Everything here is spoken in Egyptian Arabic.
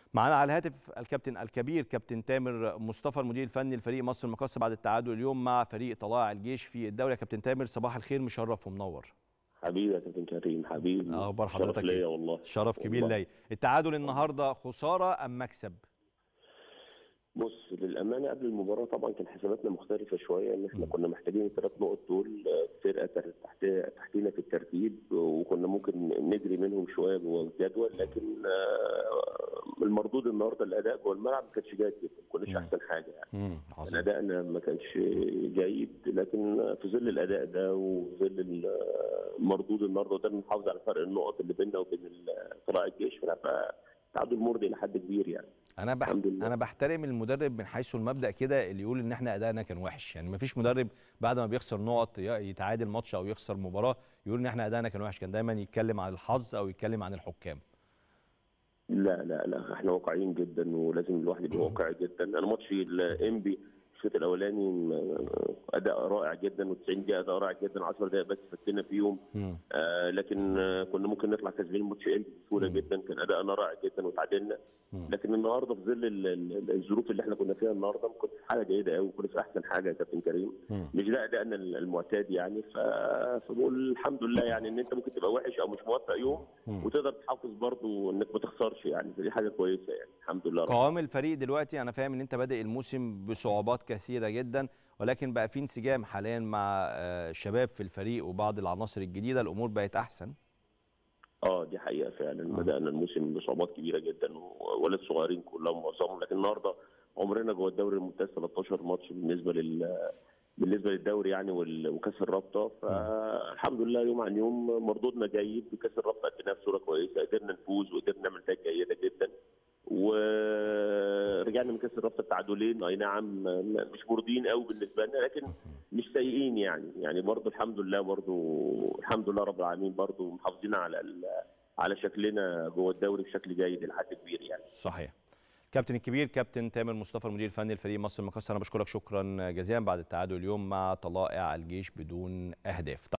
معانا على الهاتف الكابتن الكبير كابتن تامر مصطفى المدير الفني لفريق مصر المقاصة بعد التعادل اليوم مع فريق طلائع الجيش في الدوري يا كابتن تامر صباح الخير مشرف ومنور حبيبي يا كابتن كريم حبيبي اخبار شرف حضرتك ليا ايه والله شرف كبير والله. ليا التعادل النهارده خساره ام مكسب بص للامانه قبل المباراه طبعا كان حساباتنا مختلفه شويه ان احنا كنا محتاجين الثلاث نقط دول آه، فرقه تر- تحت تحتينا في الترتيب وكنا ممكن نجري منهم شويه جوه الجدول لكن آه، المردود النهارده الاداء جوه الملعب ما كانش جيد جدا ما كناش مم. احسن حاجه يعني امم كان عظيم ادائنا ما كانش جيد لكن في ظل الاداء ده وظل المردود النهارده وده نحافظ على فرق النقط اللي بيننا وبين ال- طلائع الجيش فنبقى تعادل مرضي لحد كبير يعني انا بح... الحمد لله. انا بحترم المدرب من حيث المبدا كده اللي يقول ان احنا ادائنا كان وحش يعني ما فيش مدرب بعد ما بيخسر نقط ي- يتعادل ماتش او يخسر مباراه يقول ان احنا ادائنا كان وحش كان دايما يتكلم عن الحظ او يتكلم عن الحكام لا لا لا احنا واقعيين جدا ولازم الواحد يبقى واقعي جدا انا ماتش الانبي الشوط الاولاني م- اداء رائع جدا و90 دقيقه اداء رائع جدا 10 دقائق بس فكنا فيهم مم. آه لكن آه كنا ممكن نطلع كسبانين ماتش انبي بسهوله مم. جدا كان اداءنا رائع جدا وتعادلنا مم. لكن النهارده في ظل ال- ال- الظروف اللي احنا كنا فيها النهارده ما كناش في حاله جيده قوي كنا في احسن حاجه يا كابتن كريم مم. مش ده ادائنا المعتاد يعني ف... فبقول الحمد لله يعني ان انت ممكن تبقى وحش او مش موفق يوم مم. وتقدر تحافظ برضو انك ما تخسرش يعني فدي حاجه كويسه يعني الحمد لله رب. قوام الفريق دلوقتي انا فاهم ان انت بادئ الموسم بصعوبات كثيره جدا ولكن بقى في انسجام حاليا مع آه، الشباب في الفريق وبعض العناصر الجديده الامور بقت احسن اه دي حقيقه فعلا آه. بدانا الموسم بصعوبات كبيره جدا وولاد صغيرين كلهم معظمهم لكن النهارده عمرنا جوه الدوري الممتاز 13 ماتش بالنسبه لل بالنسبه للدوري يعني وال- وكاس الرابطه فالحمد لله يوم عن يوم مردودنا جيد بكاس الرابطه اديناها بصوره كويسه قدرنا نفوز وقدرنا نعمل نتائج جيده جدا ورجعنا من كاس الرابطه بتعادلين اي نعم مش مرضيين قوي بالنسبه لنا لكن مش سيئين يعني يعني برضه الحمد لله برضه الحمد لله رب العالمين برضه محافظين على ال- على شكلنا جوه الدوري بشكل جيد لحد كبير يعني صحيح كابتن الكبير كابتن تامر مصطفى المدير الفني لفريق مصر المقاصة انا بشكرك شكرا جزيلا بعد التعادل اليوم مع طلائع الجيش بدون اهداف